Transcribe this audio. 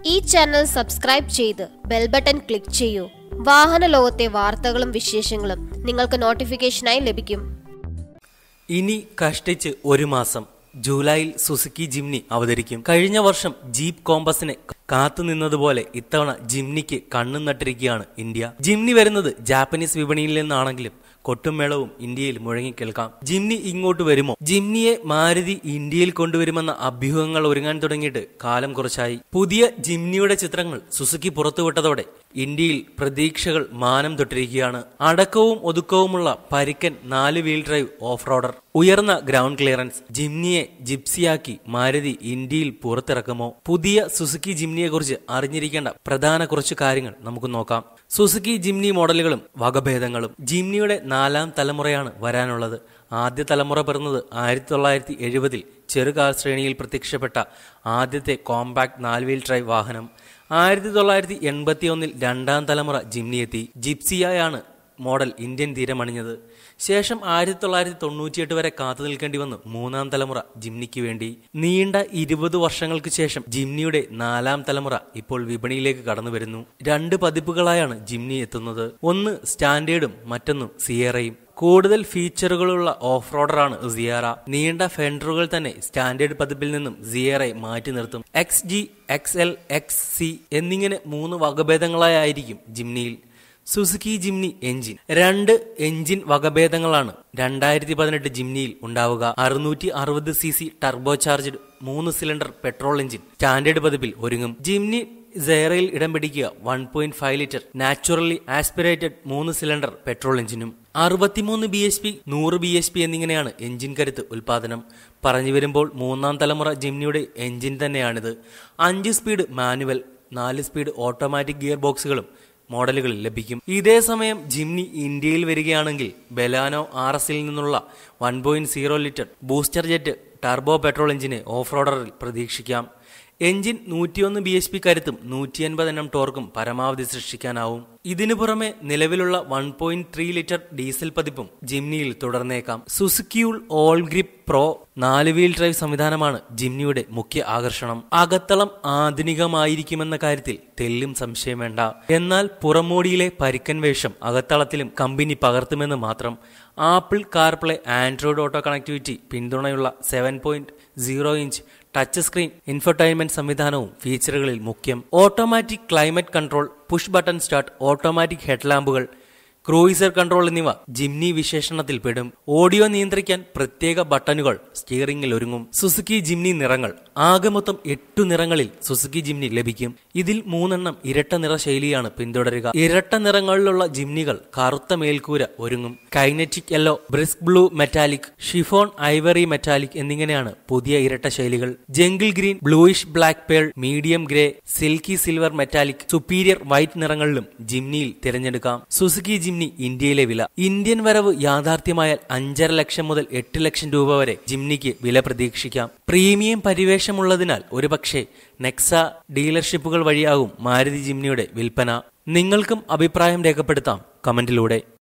ഈ channel subscribe ചെയ്ത് bell button click ചെയ്യൂ വാഹന ലോകത്തെ വാർത്തകളും വിശേഷങ്ങളും നിങ്ങൾക്ക് നോട്ടിഫിക്കേഷനായി ലഭിക്കും ഇനി കഷ്ടിച്ച് ഒരു മാസം ജൂലൈയിൽ സുസുക്കി ജിംനി അവതരിക്കും കഴിഞ്ഞ വർഷം ജീപ്പ് കോമ്പസിനെ കാത്തുനിന്നതുപോലെ ഇത്തവണ ജിംനിക്ക് കണ്ണും നട്ടിരിക്കുകയാണ് ഇന്ത്യ ജിംനി വരുന്നത് ജാപ്പനീസ് വിപണിയിൽ നിന്നാണെങ്കിലും കൊട്ടും മേളവും ഇന്ത്യയിൽ മുഴങ്ങിക്കേൾക്കാം ജിംനി ഇങ്ങോട്ട് വരുമോ ജിംനിയെ മാരുതി ഇന്ത്യയിൽ കൊണ്ടുവരുമെന്ന അഭ്യൂഹങ്ങൾ ഒരുങ്ങാൻ തുടങ്ങിയിട്ട് കാലം കുറച്ചായി പുതിയ ജിംനിയുടെ ചിത്രങ്ങൾ സുസുക്കി പുറത്തുവിട്ടതോടെ ഇന്ത്യയിൽ പ്രതീക്ഷകൾ മാനം തൊട്ടിരിക്കുകയാണ് അടക്കവും ഒതുക്കവുമുള്ള പരിക്കൻ നാല് വീൽ ഡ്രൈവ് ഓഫ് റോഡർ ഉയർന്ന ഗ്രൗണ്ട് ക്ലിയറൻസ് ജിംനിയെ ജിപ്സിയാക്കി മാരുതി ഇന്ത്യയിൽ പുറത്തിറക്കുമോ പുതിയ സുസുക്കി ജിംനിയെ കുറിച്ച് അറിഞ്ഞിരിക്കേണ്ട പ്രധാന കുറച്ച് കാര്യങ്ങൾ നമുക്ക് നോക്കാം സുസുക്കി ജിംനി മോഡലുകളും വകഭേദങ്ങളും ജിംനിയുടെ നാലാം തലമുറയാണ് വരാനുള്ളത് ആദ്യ തലമുറ പിറന്നത് ആയിരത്തി തൊള്ളായിരത്തി എഴുപതിൽ ചെറുകാർ ശ്രേണിയിൽ പ്രത്യക്ഷപ്പെട്ട ആദ്യത്തെ കോമ്പാക്ട് നാല് വീൽ ഡ്രൈവ് വാഹനം ആയിരത്തി തൊള്ളായിരത്തി എൺപത്തി ഒന്നിൽ രണ്ടാം തലമുറ ജിംനി എത്തി ജിപ്സിയായാണ് മോഡൽ ഇന്ത്യൻ തീരമണിഞ്ഞത് ശേഷം ആയിരത്തി തൊള്ളായിരത്തി തൊണ്ണൂറ്റിയെട്ട് വരെ കാത്തു നിൽക്കേണ്ടി വന്നു മൂന്നാം തലമുറ ജിംനിക്ക് വേണ്ടി നീണ്ട ഇരുപത് വർഷങ്ങൾക്ക് ശേഷം ജിംനിയുടെ നാലാം തലമുറ ഇപ്പോൾ വിപണിയിലേക്ക് കടന്നു വരുന്നു രണ്ട് പതിപ്പുകളായാണ് ജിംനി എത്തുന്നത് ഒന്ന് സ്റ്റാൻഡേർഡും മറ്റൊന്ന് സിയറയും കൂടുതൽ ഫീച്ചറുകളുള്ള ഓഫ് റോഡറാണ് സിയറ നീണ്ട ഫെൻഡറുകൾ തന്നെ സ്റ്റാൻഡേർഡ് പതിപ്പിൽ നിന്നും സിയറെ മാറ്റി നിർത്തും X G X L X C എന്നിങ്ങനെ മൂന്ന് വകഭേദങ്ങളായിരിക്കും ജിംനിയിൽ സുസുക്കി ജിംനി എഞ്ചിൻ രണ്ട് എഞ്ചിൻ വകഭേദങ്ങളാണ് രണ്ടായിരത്തി പതിനെട്ട് ജിംനിയിൽ ഉണ്ടാവുക അറുന്നൂറ്റി അറുപത് സി സി ടർബോ ചാർജ്ഡ് മൂന്ന് സിലിണ്ടർ പെട്രോൾ എഞ്ചിൻ സ്റ്റാൻഡേർഡ് പതിപ്പിൽ ഒരുങ്ങും ജിംനി സെയറയിൽ ഇടം പിടിക്കുക one point five litre naturally aspirated മൂന്ന് സിലിണ്ടർ പെട്രോൾ എഞ്ചിനും അറുപത്തിമൂന്ന് ബി എച്ച് പി നൂറ് ബി എച്ച് പി എന്നിങ്ങനെയാണ് എഞ്ചിൻ കരുത്ത് ഉൽപാദനം പറഞ്ഞു വരുമ്പോൾ മൂന്നാം തലമുറ ജിംനിയുടെ എഞ്ചിൻ തന്നെയാണിത് അഞ്ച് സ്പീഡ് മാനുവൽ നാല് സ്പീഡ് ഓട്ടോമാറ്റിക് ഗിയർ ബോക്സുകളും മോഡലുകളിൽ ലഭിക്കും ഇതേ സമയം ജിംനി ഇന്ത്യയിൽ വരികയാണെങ്കിൽ ബെലാനോ ആർ എസിൽ നിന്നുള്ള one point zero litre booster jet turbo petrol എഞ്ചിനെ ഓഫ് റോഡറിൽ പ്രതീക്ഷിക്കാം എഞ്ചിൻ നൂറ്റിയൊന്ന് ബി എച്ച് പി കരുത്തും നൂറ്റി അൻപത് എണ്ണം ടോർക്കും പരമാവധി സൃഷ്ടിക്കാനാവും ഇതിനു പുറമെ നിലവിലുള്ള one point three litre diesel പതിപ്പും ജിംനിയിൽ തുടർന്നേക്കാം സുസുക്കിയുൾ ഓൾ ഗ്രിപ്പ് പ്രോ നാല് വീൽ ഡ്രൈവ് സംവിധാനമാണ് ജിംനിയുടെ മുഖ്യ ആകർഷണം അകത്തളം ആധുനികമായിരിക്കുമെന്ന കാര്യത്തിൽ തെല്ലും സംശയം വേണ്ട എന്നാൽ പുറമോടിയിലെ പരിക്കൻ വേഷം അകത്തളത്തിലും കമ്പനി പകർത്തുമെന്ന് മാത്രം Apple CarPlay Android auto connectivity പിന്തുണയുള്ള seven point zero inch touch screen infotainment സംവിധാനവും ഫീച്ചറുകളിൽ മുഖ്യം automatic climate control push button start automatic ഹെഡ്ലാമ്പുകൾ ക്രൂയിസർ കൺട്രോൾ എന്നിവ ജിംനി വിശേഷണത്തിൽ പെടും ഓഡിയോ നിയന്ത്രിക്കാൻ പ്രത്യേക ബട്ടണുകൾ സ്റ്റിയറിംഗിൽ ഒരുങ്ങും സുസുക്കി ജിംനി നിറങ്ങൾ ആകെ മൊത്തം എട്ടു നിറങ്ങളിൽ സുസുക്കി ജിംനി ലഭിക്കും ഇതിൽ മൂന്നെണ്ണം ഇരട്ട നിറ ശൈലിയാണ് പിന്തുടരുക ഇരട്ട നിറങ്ങളിലുള്ള ജിംനികൾ കറുത്ത മേൽക്കൂര ഒരുങ്ങും kinetic yellow brisk blue metallic chiffon ivory metallic എന്നിങ്ങനെയാണ് പുതിയ ഇരട്ട ശൈലികൾ jungle green bluish black pearl medium grey silky silver metallic superior white നിറങ്ങളിലും ജിംനിയിൽ തിരഞ്ഞെടുക്കാം സുസുക്കി ജിംനി ഇന്ത്യയിലെ വില ഇന്ത്യൻ വരവ് യാഥാർത്ഥ്യമായാൽ അഞ്ചര ലക്ഷം മുതൽ എട്ട് ലക്ഷം രൂപ വരെ ജിംനിക്ക് വില പ്രതീക്ഷിക്കാം പ്രീമിയം പരിവേഷമുള്ളതിനാൽ ഒരുപക്ഷെ നെക്സ ഡീലർഷിപ്പുകൾ വഴിയാകും മാരുതി ജിംനിയുടെ വിൽപ്പന നിങ്ങൾക്കും അഭിപ്രായം രേഖപ്പെടുത്താം കമന്റിലൂടെ